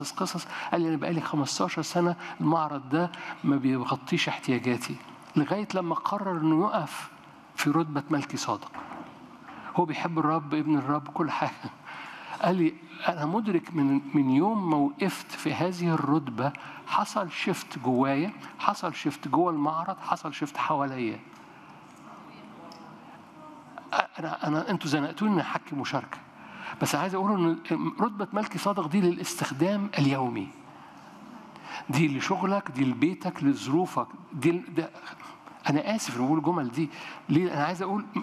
قصص قال لي انا بقالي 15 سنه المعرض ده ما بيغطيش احتياجاتي لغايه لما قرر انه يقف في رتبه ملكي صادق هو بيحب الرب ابن الرب كل حاجه قال لي انا مدرك من من يوم ما وقفت في هذه الرتبه حصل شفت جوايا حصل شفت جوه المعرض حصل شفت حواليا انا انا انتوا زنقتوني اني احكي مشاركه بس عايز اقول ان رتبه ملكي صادق دي للاستخدام اليومي دي لشغلك دي لبيتك لظروفك دي ده انا اسف ان بقول الجمل دي ليه انا عايز اقول